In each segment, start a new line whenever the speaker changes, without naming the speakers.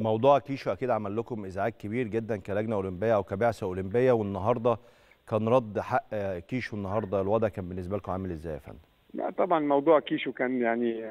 موضوع كيشو اكيد عمل لكم ازعاج كبير جدا كلجنه اولمبيه او كبعثه اولمبيه والنهارده كان رد حق كيشو النهارده الوضع كان بالنسبه لكم عامل ازاي يا فندم؟
لا طبعا موضوع كيشو كان يعني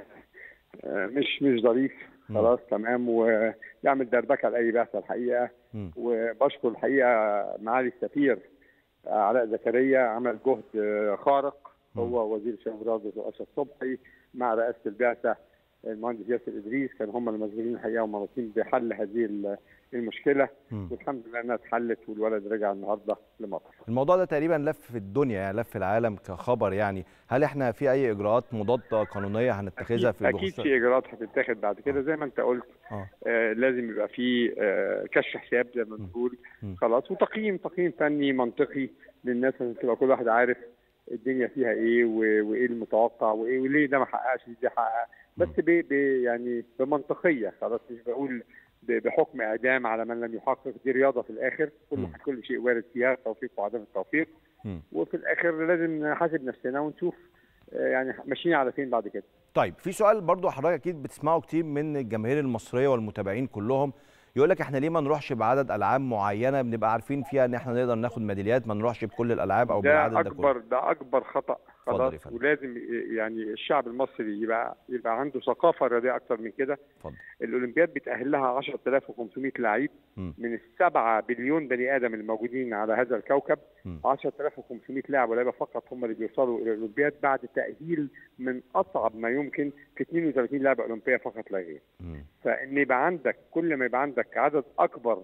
آه، مش مش ظريف خلاص تمام ويعمل دربكه لاي بعثه الحقيقه
مم.
وبشكر الحقيقه معالي السفير آه، علاء زكريا عمل جهد آه، خارق هو وزير الشباب والرياضه واشرف صبحي مع رئاسه البعثه المهندس ياسر ادريس كانوا هم المسؤولين الحقيقه ومنوطين بحل هذه ال- المشكله
مم.
والحمد لله انها اتحلت والولد رجع النهارده لمصر.
الموضوع ده تقريبا لف في الدنيا يعني لف في العالم كخبر يعني هل احنا في اي اجراءات مضاده قانونيه هنتخذها في
اكيد
بخصوص-
في اجراءات هتتاخد بعد كده زي ما انت قلت
اه
آه لازم يبقى في آه كشف حساب زي ما بنقول
مم.
خلاص وتقييم تقييم فني منطقي للناس عشان تبقى كل واحد عارف الدنيا فيها ايه و- وايه المتوقع وايه وليه ده ما حققش ده حقق بس ب ب يعني بمنطقيه خلاص مش بقول ب- بحكم اعدام على من لم يحقق دي رياضه في الاخر كل
مم.
كل شيء وارد فيها توفيق وعدم التوفيق
مم.
وفي الاخر لازم نحاسب نفسنا ونشوف آه، يعني ماشيين على فين بعد كده
طيب في سؤال برضو حضرتك اكيد بتسمعه كتير من الجماهير المصريه والمتابعين كلهم يقول لك احنا ليه ما نروحش بعدد العاب معينه بنبقى عارفين فيها ان احنا نقدر ناخد ميداليات ما نروحش بكل الالعاب او
ده
بالعدد ده
اكبر
كله
ده اكبر خطا
اتفضل
خلاص
يا فندم.
ولازم يعني الشعب المصري يبقى يبقى عنده ثقافه رياضيه اكتر من كده
اتفضل
الاولمبياد بيتاهل لها 10500 لعيب
مم.
من السبعة بليون بني ادم الموجودين على هذا الكوكب
مم.
10500 لاعب ولاعيبه فقط هم اللي بيوصلوا الى الاولمبياد بعد تاهيل من اصعب ما يمكن في 32 لعبه اولمبيه فقط لا غير
مم.
فان يبقى عندك كل ما يبقى عندك عدد اكبر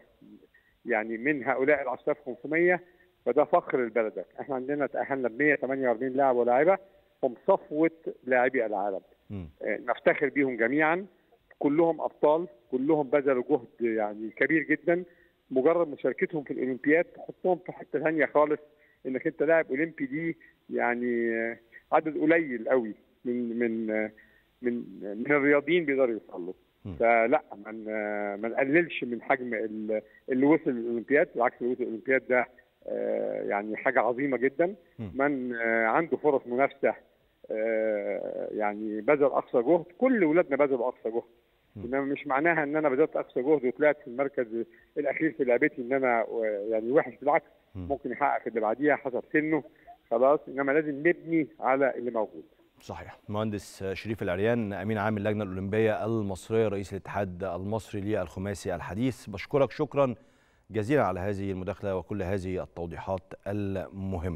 يعني من هؤلاء ال 10500 فده فخر لبلدك احنا عندنا تاهلنا ب 148 لاعب ولاعبه هم صفوه لاعبي العالم
مم.
آه، نفتخر بيهم جميعا كلهم ابطال كلهم بذلوا جهد يعني كبير جدا مجرد مشاركتهم في الاولمبياد تحطهم في حته ثانيه خالص انك انت لاعب اولمبي دي يعني آه، عدد قليل قوي من من آه، من من الرياضيين بيقدروا يوصلوا
مم.
فلا ما ن- ما نقللش من حجم ال- اللي وصل الاولمبياد بالعكس اللي وصل الاولمبياد ده آه، يعني حاجه عظيمه جدا
مم.
من آه، عنده فرص منافسه آه، يعني بذل اقصى جهد كل ولادنا بذلوا اقصى جهد
مم.
انما مش معناها ان انا بذلت اقصى جهد وطلعت في المركز الاخير في لعبتي ان انا آه، يعني وحش بالعكس
مم.
ممكن يحقق في اللي بعديها حسب سنه خلاص انما لازم نبني على اللي موجود
صحيح مهندس شريف العريان امين عام اللجنه الاولمبيه المصريه رئيس الاتحاد المصري للخماسي الحديث بشكرك شكرا جزيلا على هذه المداخله وكل هذه التوضيحات المهمه